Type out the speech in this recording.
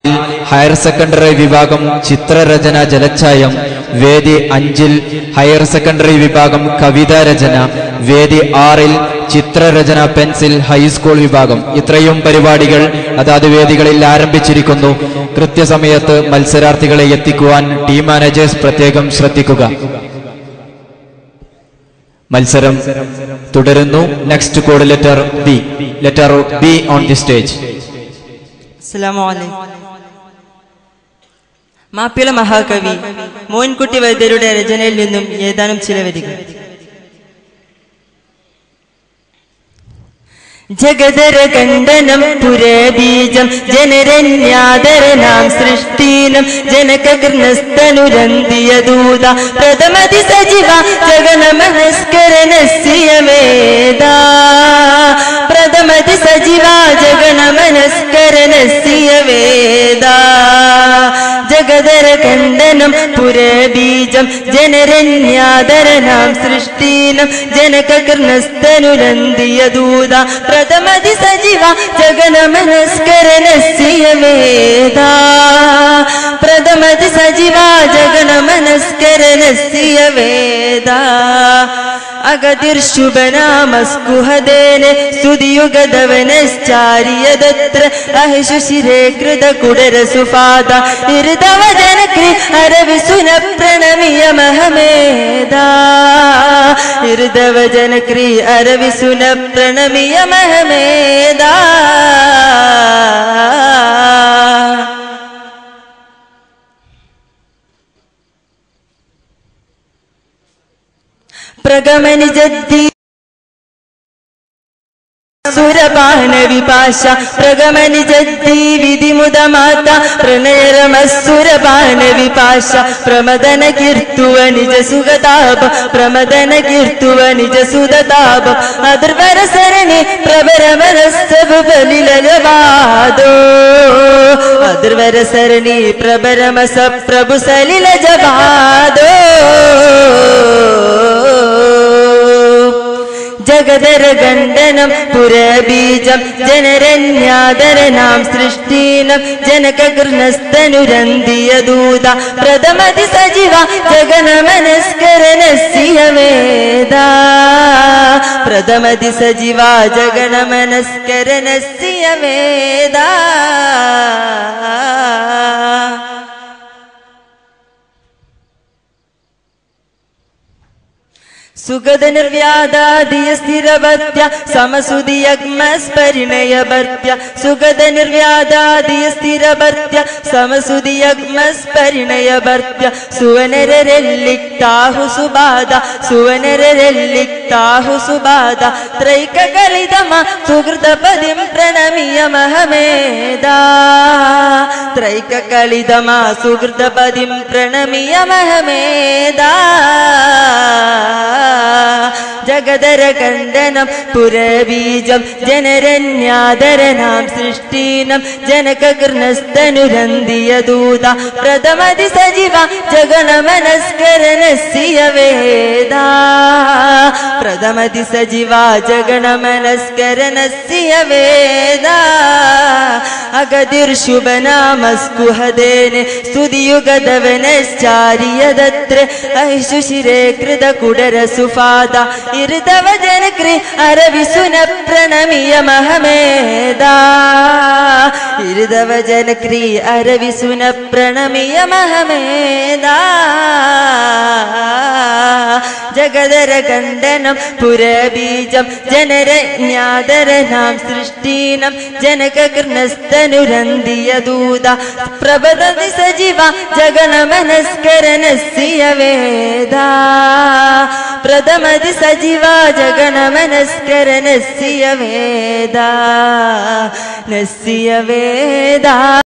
higher secondary വിഭാഗം ചിത്രരചന ജലച്ഛായം വേദി അഞ്ചിൽ ഹയർ സെക്കൻഡറി വിഭാഗം കവിതാ രചന വേദി ആറിൽ ചിത്രരചന പെൻസിൽ ഹൈസ്കൂൾ വിഭാഗം ഇത്രയും പരിപാടികൾ അതാത് വേദികളിൽ ആരംഭിച്ചിരിക്കുന്നു കൃത്യസമയത്ത് മത്സരാർത്ഥികളെ എത്തിക്കുവാൻ ടീം മാനേജേഴ്സ് പ്രത്യേകം ശ്രദ്ധിക്കുക മത്സരം തുടരുന്നു next code letter B letter B on the stage അസ്സലാമു അലൈക്കും മാപ്പിള മഹാകവി മോൻകുട്ടി വൈദ്യരുടെ രചനയിൽ നിന്നും ഏതാനും ചില വരികൾ ജഗതര കണ്ഡനം പുരബീജം ജനരന്യാദരനാം സൃഷ്ടീനം ജനകൃണസ്തനുരന്തിയ ദൂത പ്രഥമതി സജീവ ജഗനമനസ്കരനസ്യ വേദ പ്രഥമതി സജീവ ജഗനമനസ്കരനസ്യ വേദ ജഗതര കണ്ഡനം പുരബീജം ജനരന്യാദരനാം സൃഷ്ടീനം ജനകൃണസ്തനുരന്തിയ ദൂത പ്രഥമതി സജീവ ജഗനമനസ്കരനസ്യ വേദ പ്രഥമതി സജീവ ജഗനമനസ്കരനസ്യ വേദ അഗതിർശുഭനാമസ്കുഹദേനെ സ്തുതിയുഗതവനശ്ചാര്യതത്ര അഹിശുശിരേ കൃതകുടരസുപാദ ഇരുതവ ജനക്രി അരവിസുന പ്രണമിയ മഹമേദാ ഇരുതവ ജനക്രി അരവിസുന പ്രണമിയ മഹമേദാ പ്രഗമനിജദ്ധി സുരപാണവിപാശ പ്രഗമനിജദ്ധി വിധിമുദമാത പ്രണയരമസുരപാണവിപാശ പ്രമദന കീർത്തുവ നിജ സുഗതാപ പ്രമദന കീർത്തുവ നിജ സുതതാപ അതിർവര സരണി പ്രഭരമനസ്സബലിലവാദോ അതിർവര സരണി പ്രഭരമസ പ്രഭു സലില ജവാദോ ജഗതര ഗണ്ഡനം പുരബീജം ജനരന്യാദരനാം സൃഷ്ടീനം ജനകൃണസ്തനുരന്തിയ ദൂത പ്രഥമതി സജീവ ജഗനമനസ്കരനസ്യ വേദ പ്രഥമതി സജീവ ജഗനമനസ്കരനസ്യ വേദ സുഗതനിർവ്യാദാദിയ സ്ഥിരവത്യ സമസുതിയഗ്മസ്പരിണയഭർത്യ സുഗതനിർവ്യാദാദിയ സ്ഥിരഭർത്യ സമസുതിയഗ്മസ്പരിണയഭർത്യ സുവനരരെല്ലിക്താഹു സുബാധ സുവനരരെല്ലിക്താഹു സുബാധ ത്രൈകകളിതമ സുഹൃതപതിം പ്രണമിയ മഹമേദാ ത്രൈകകളിതമ സുഹൃതപതിം പ്രണമിയ മഹമേദാ ജഗതര കണ്ഡനം പുരബീജം ജനരന്യാദരനാം സൃഷ്ടീനം ജനകൃണസ്തനുരന്തിയ ദൂത പ്രഥമതി സജീവ ജഗണമനസ്കരനസ്യ വേദ പ്രഥമതി സജീവ ജഗണമനസ്കരനസ്യ വേദ അഗതിർശുഭനാമസ്കുഹദേനെ സ്തുതിയുഗതവനശ്ചാര്യതത്ര ഐശുശിരേ കൃതകുടരസുഫാദ ഇരുതവ ജനക്രി അരവിസുന പ്രണമിയ മഹമേദാ ഇരുതവ ജനക്രി അരവിസുന പ്രണമിയ മഹമേദാ ജഗതര കണ്ഡനം പുരബീജം ജനരജ്ഞാതരനാം സൃഷ്ടീനം ജനകൃണസ്തനുരന്തിയ ദൂത പ്രബദതി സജീവ ജഗണമനസ്കരനസ്യ വേദ പ്രഥമതി സജീവ ജഗണമനസ്കരനസ്യ വേദ നസ്യ വേദ